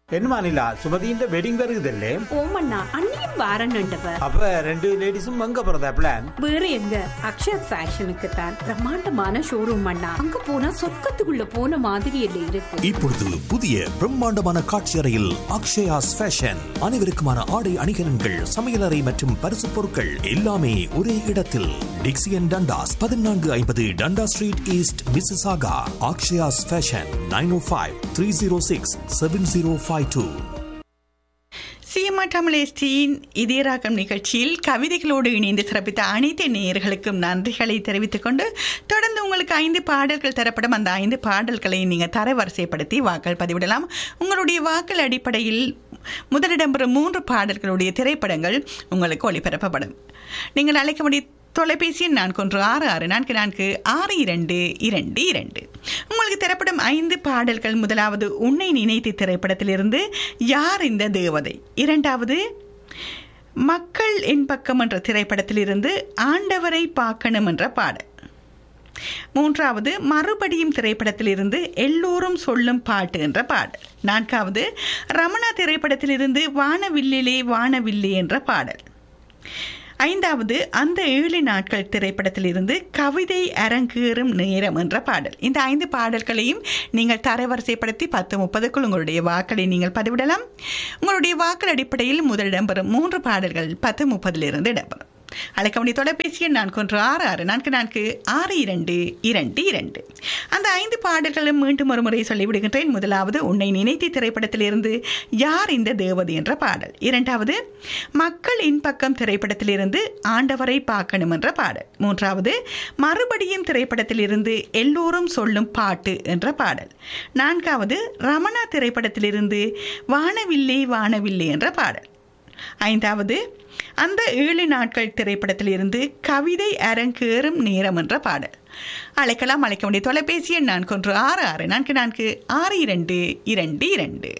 என்னமா நிலா சுமதியின் வெட்டிங் வருகுதல்லே ஓமண்ணா அண்ணியும் வாரன்னுட்டவ அப்ப ரெண்டு லேடிஸும் அங்க போறதா பிளான் வேற எங்க அக்ஷயா ஃபேஷனுக்கு தான் பிரம்மாண்டமான ஷோரூம் அண்ணா அங்க போனா சொர்க்கத்துக்குள்ள போன மாதிரி இல்லை இருக்கு இப்பொழுது புதிய பிரம்மாண்டமான காட்சியறையில் அக்ஷயாஸ் ஃபேஷன் அனைவருக்குமான ஆடை அணிகலன்கள் சமையலறை மற்றும் பரிசு பொருட்கள் எல்லாமே ஒரே இடத்தில் டிக்சியன் டண்டாஸ் பதினான்கு ஐம்பது Dundas street east Mississauga Akshaya's fashion nine O five three zero six seven zero five two சிஎம்ஆ தமிழேஸ்டியின் இதயராகம் நிகழ்ச்சியில் கவிதைகளோடு இணைந்து சிறப்பித்த அனைத்து நேயர்களுக்கும் நன்றிகளை தெரிவித்துக் கொண்டு தொடர்ந்து உங்களுக்கு ஐந்து பாடல்கள் தரப்படும் அந்த ஐந்து பாடல்களை நீங்கள் தரவரிசைப்படுத்தி வாக்கள் பதிவிடலாம் உங்களுடைய வாக்கள் அடிப்படையில் முதலிடம் பெறும் மூன்று பாடல்களுடைய திரைப்படங்கள் உங்களுக்கு ஒளிபரப்பப்படும் நீங்கள் அழைக்க முடிய தொலைபேசி எண் நான்கு ஒன்று ஆறு ஆறு நான்கு நான்கு ஆறு இரண்டு இரண்டு இரண்டு உங்களுக்கு தரப்படும் ஐந்து பாடல்கள் முதலாவது உன்னை நினைத்து திரைப்படத்திலிருந்து யார் இந்த தேவதை இரண்டாவது மக்கள் என் பக்கம் என்ற திரைப்படத்திலிருந்து ஆண்டவரை பார்க்கணும் என்ற பாடல் மூன்றாவது மறுபடியும் திரைப்படத்திலிருந்து எல்லோரும் சொல்லும் பாட்டு என்ற பாடல் நான்காவது ரமணா திரைப்படத்திலிருந்து வானவில்லிலே வானவில்லி என்ற பாடல் ஐந்தாவது அந்த ஏழு நாட்கள் திரைப்படத்திலிருந்து கவிதை அரங்கேறும் நேரம் என்ற பாடல் இந்த ஐந்து பாடல்களையும் நீங்கள் தரவரிசைப்படுத்தி பத்து முப்பதுக்குள் உங்களுடைய வாக்களை நீங்கள் பதிவிடலாம் உங்களுடைய வாக்கள் அடிப்படையில் முதல் இடம்பெறும் மூன்று பாடல்கள் பத்து முப்பதிலிருந்து இடம்பெறும் அழைக்க வேண்டிய தொலைபேசி எண் நான்கு ஒன்று ஆறு ஆறு நான்கு நான்கு ஆறு இரண்டு இரண்டு இரண்டு அந்த ஐந்து பாடல்களும் மீண்டும் ஒரு முறை சொல்லிவிடுகின்றேன் முதலாவது உன்னை நினைத்து திரைப்படத்திலிருந்து யார் இந்த தேவதை என்ற பாடல் இரண்டாவது மக்கள் இன் பக்கம் திரைப்படத்திலிருந்து ஆண்டவரை பார்க்கணும் என்ற பாடல் மூன்றாவது மறுபடியும் திரைப்படத்திலிருந்து எல்லோரும் சொல்லும் பாட்டு என்ற பாடல் நான்காவது ரமணா திரைப்படத்திலிருந்து வானவில்லை வானவில்லை என்ற பாடல் ஐந்தாவது அந்த ஏழு நாட்கள் திரைப்படத்திலிருந்து கவிதை அரங்கேறும் நேரம் என்ற பாடல் அழைக்கலாம் அழைக்க வேண்டிய தொலைபேசி எண் நான்கு ஒன்று ஆறு ஆறு நான்கு நான்கு ஆறு இரண்டு இரண்டு இரண்டு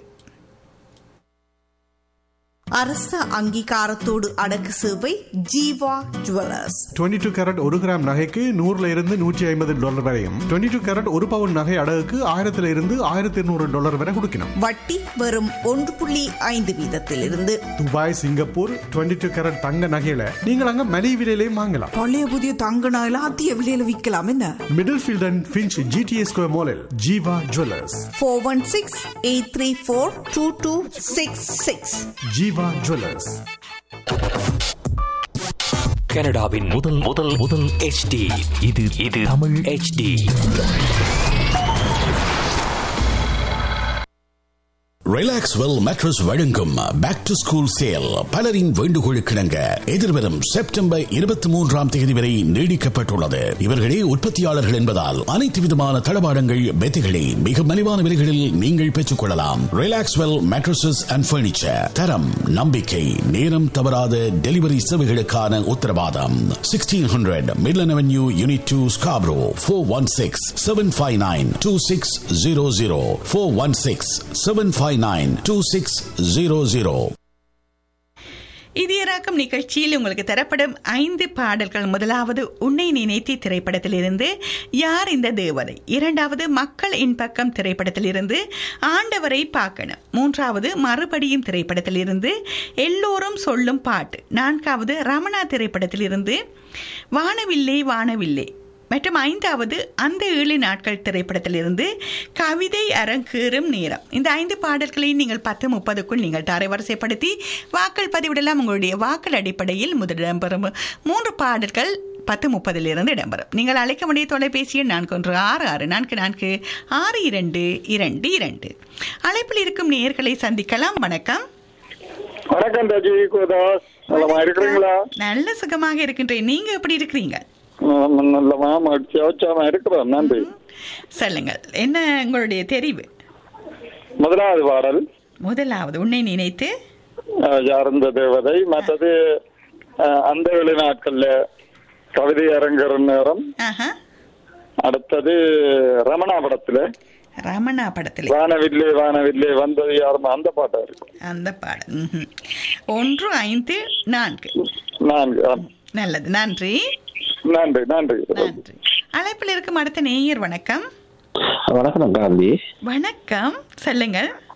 அரச அங்கீகாரத்தோடு அடக்கு சேவை ஜீவா ஜுவல்லர்ஸ் 22 டூ கேரட் ஒரு கிராம் நகைக்கு நூறுல இருந்து நூற்றி ஐம்பது டாலர் வரையும் 22 டூ கேரட் ஒரு பவுன் நகை அடகுக்கு ஆயிரத்துல இருந்து ஆயிரத்தி இருநூறு டாலர் வரை கொடுக்கணும் வட்டி வெறும் ஒன்று புள்ளி ஐந்து வீதத்திலிருந்து துபாய் சிங்கப்பூர் 22 டூ கேரட் தங்க நகையில நீங்கள் அங்க மலிவு விலையிலையும் வாங்கலாம் பழைய புதிய தங்க நகையில அதிக விலையில விற்கலாம் என்ன Middlefield and Finch GTA square மாலில் Jeeva jewellers four one six eight three four two two six six Jeeva jewellers கனடாவின் முதல் முதல் முதல் HD இது இது தமிழ் HD ரிலாக்ஸ் வெல் மேட்ரஸ் வழங்கும் பேக் டு ஸ்கூல் சேல் பலரின் வேண்டுகோளுக்கிணங்க எதிர்வரும் செப்டம்பர் இருபத்தி மூன்றாம் தேதி வரை நீடிக்கப்பட்டுள்ளது இவர்களே உற்பத்தியாளர்கள் என்பதால் அனைத்து விதமான தளபாடங்கள் மெத்தைகளை மிக மலிவான விலைகளில் நீங்கள் பெற்றுக் கொள்ளலாம் relax well mattresses and furniture தரம் நம்பிக்கை நேரம் தவறாத டெலிவரி சேவைகளுக்கான உத்தரவாதம் sixteen hundred Midland avenue unit two Scarborough four one six seven five nine two six zero zero four one six seven five nine two six zero zero இதயராக்கம் நிகழ்ச்சியில் உங்களுக்கு தரப்படும் ஐந்து பாடல்கள் முதலாவது உன்னை நினைத்தி திரைப்படத்திலிருந்து யார் இந்த தேவதை இரண்டாவது மக்கள் இன் பக்கம் திரைப்படத்திலிருந்து ஆண்டவரை பார்க்கணும் மூன்றாவது மறுபடியும் திரைப்படத்திலிருந்து எல்லோரும் சொல்லும் பாட்டு நான்காவது ரமணா திரைப்படத்திலிருந்து வானவில்லை வானவில்லை மற்றும் ஐந்தாவது அந்த ஏழு நாட்கள் திரைப்படத்திலிருந்து கவிதை அரங்கேறும் நேரம் இந்த ஐந்து பாடல்களை நீங்கள் பத்து முப்பதுக்குள் நீங்கள் தரவரிசைப்படுத்தி வாக்கள் பதிவிடலாம் உங்களுடைய வாக்கள் அடிப்படையில் முதலிடம் பெறும் மூன்று பாடல்கள் பத்து முப்பதிலிருந்து இடம்பெறும் நீங்கள் அழைக்க வேண்டிய தொலைபேசி எண் நான்கு ஒன்று ஆறு ஆறு நான்கு நான்கு ஆறு இரண்டு இரண்டு இரண்டு அழைப்பில் இருக்கும் நேயர்களை சந்திக்கலாம் வணக்கம் வணக்கம் ரஜி கோதாஸ் நலமா இருக்கிறீங்களா நல்ல சுகமாக இருக்கின்றேன் நீங்க எப்படி இருக்கிறீங்க நான் நல்லமா மகிழ்ச்சியா உற்சாகமா இருக்கிறோம் நன்றி சொல்லுங்கள் என்ன உங்களுடைய தெரிவு முதலாவது பாடல் முதலாவது உன்னை நினைத்து அஹ், யாருந்த தேவதை மற்றது அஹ், அந்த ஏழு நாட்கள்ல கவிதை அரங்கர் நேரம் ஆஹா அடுத்தது ரமணா படத்துல ரமணா படத்தில் வானவில்லே வானவில்லே வந்தது யாரும் அந்த பாட்டா இருக்கும் அந்த பாடல் ம்ஹும். ஒன்று ஐந்து நான்கு நான்கு ஆம். நல்லது நன்றி நன்றி நன்றி நன்றி அழைப்பில் இருக்கும் அடுத்த நேயர் வணக்கம் வணக்கம் காந்தி வணக்கம் சொல்லுங்கள்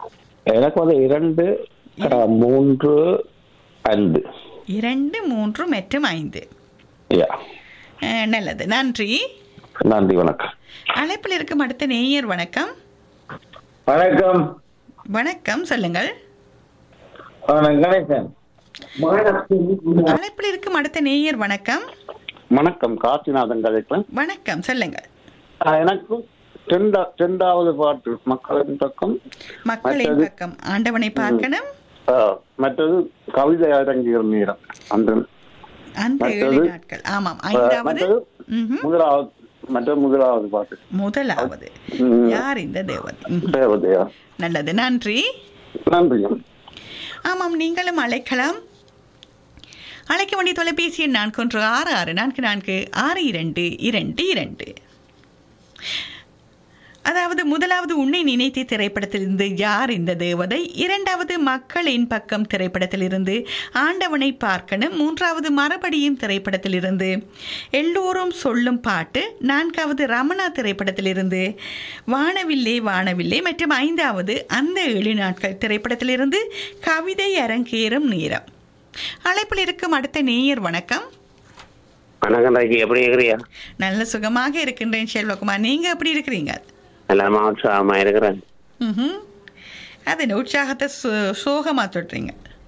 எனக்கு வந்து இரண்டு அஹ், மூன்று ஐந்து இரண்டு மூன்று மற்றும் ஐந்து யா அஹ், நல்லது நன்றி நன்றி வணக்கம் அழைப்பில் இருக்கும் அடுத்த நேயர் வணக்கம் வணக்கம் வணக்கம் சொல்லுங்கள் கணேசன் அழைப்பில் இருக்கும் அடுத்த நேயர் வணக்கம் வணக்கம் காசிநாதன் கதைப்பேன் வணக்கம் சொல்லுங்கள் எனக்கு ரெண்டா ரெண்டாவது பாட்டு மக்களின் பக்கம் மக்களின் மற்றது- பக்கம் ஆண்டவனை பார்க்கணும் அஹ், மற்றது கவிதை அரங்கிற நேரம் அந்த அந்த ஏழு மற்றது- நாட்கள் ஆமாம் அஹ், ஐந்தாவது மற்றது ம்ஹும். முதலாவது மற்ற முதலாவது பாட்டு முதலாவது ம். யார் இந்த தேவதை ம்ஹும். தேவதையா நல்லது நன்றி நன்றியும் ஆமாம் நீங்களும் அழைக்கலாம் அழைக்க வேண்டிய தொலைபேசி எண் நான்கு ஒன்று ஆறு ஆறு நான்கு நான்கு ஆறு இரண்டு இரண்டு இரண்டு அதாவது முதலாவது உன்னை நினைத்தே திரைப்படத்திலிருந்து யார் இந்த தேவதை இரண்டாவது மக்களின் பக்கம் திரைப்படத்திலிருந்து ஆண்டவனை பார்க்கணும் மூன்றாவது மறுபடியும் திரைப்படத்திலிருந்து எல்லோரும் சொல்லும் பாட்டு நான்காவது ரமணா திரைப்படத்திலிருந்து வானவில்லே வானவில்லே மற்றும் ஐந்தாவது அந்த ஏழு நாட்கள் திரைப்படத்திலிருந்து கவிதை அரங்கேறும் நேரம் அழைப்பில் இருக்கும் அடுத்த நேயர் வணக்கம் வணக்கம் ராஜி எப்படி இருக்கிறியா நல்ல சுகமாக இருக்கின்றேன் செல்வகுமார் நீங்க எப்படி இருக்கிறீங்க எல்லாமே உற்சாகமா இருக்கிறேன் ம்ஹும். அது என்ன உற்சாகத்தை சோ- சோகமா தொட்டுறீங்க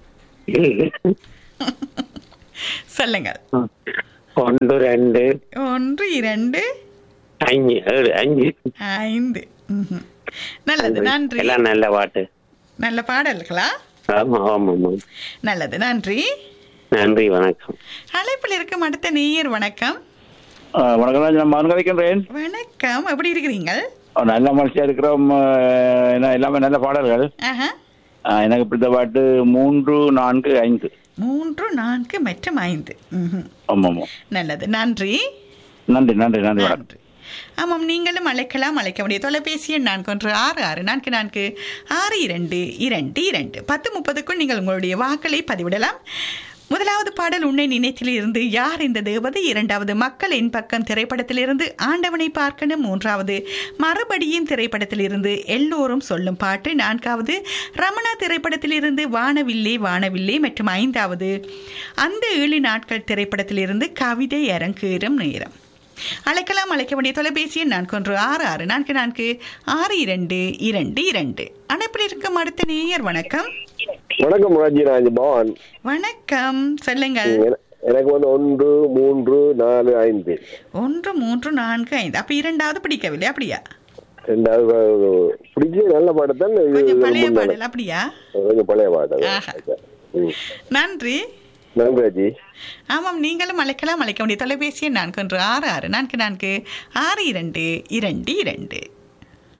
சொல்லுங்க ஒன்று ரெண்டு ஒன்று இரண்டு அஞ்சு ஏழு அஞ்சு ஐந்து ம்ஹும். நல்லது நன்றி எல்லாம் நல்ல பாட்டு நல்ல பாடல்களா ஆமா ஆமா ஆமா நல்லது நன்றி நன்றி வணக்கம் அழைப்பில் இருக்கும் அடுத்த நேயர் வணக்கம் வணக்கம் ராஜ் நான் மகன் கதைக்கின்றேன் வணக்கம் எப்படி இருக்கிறீங்க நல்ல மனுஷியா இருக்கிறோம் அஹ், என்ன எல்லாமே நல்ல பாடல்கள் ஆஹா. அஹ், எனக்கு பிடித்த பாட்டு மூன்று நான்கு ஐந்து மூன்று நான்கு மற்றும் ஐந்து ம்ஹும். ஆமா ஆமா நல்லது நன்றி நன்றி நன்றி நன்றி வணக்கம் ஆமாம் நீங்களும் அழைக்கலாம் அழைக்க வேண்டிய தொலைபேசி எண் நான்கு ஒன்று ஆறு ஆறு நான்கு நான்கு ஆறு இரண்டு இரண்டு இரண்டு பத்து முப்பதுக்குள் நீங்கள் உங்களுடைய வாக்களை பதிவிடலாம் முதலாவது பாடல் உன்னை நினைத்திலிருந்து யார் இந்த தேவதை இரண்டாவது மக்களின் பக்கம் திரைப்படத்திலிருந்து ஆண்டவனை பார்க்கணும் மூன்றாவது மறுபடியும் திரைப்படத்திலிருந்து எல்லோரும் சொல்லும் பாட்டு நான்காவது ரமணா திரைப்படத்திலிருந்து வானவில்லே வானவில்லே மற்றும் ஐந்தாவது அந்த ஏழு நாட்கள் திரைப்படத்திலிருந்து கவிதை அரங்கேறும் நேரம் அழைக்கலாம் அழைக்க வேண்டிய தொலைபேசி எண் நான்கு ஒன்று ஆறு ஆறு நான்கு நான்கு ஆறு இரண்டு இரண்டு இரண்டு அணைப்பில் இருக்கும் அடுத்த நேயர் வணக்கம் வணக்கம் ராஜி நான் பவான் வணக்கம் சொல்லுங்கள் என- எனக்கு வந்து ஒன்று மூன்று நாலு ஐந்து ஒன்று மூன்று நான்கு ஐந்து அப்ப இரண்டாவது பிடிக்கவில்லை அப்படியா ரெண்டாவது பிடிச்ச நல்ல பாட்டு தான் இது கொஞ்சம் பழைய ரொம்ப நல்ல- பாடல் அப்படியா கொஞ்சம் பழைய பாட்டு ஆஹா. ம். நன்றி நன்றி ராஜி ஆமாம் நீங்களும் அழைக்கலாம் அழைக்க வேண்டிய தொலைபேசி எண் நான்கு ஒன்று ஆறு ஆறு நான்கு நான்கு ஆறு இரண்டு இரண்டு இரண்டு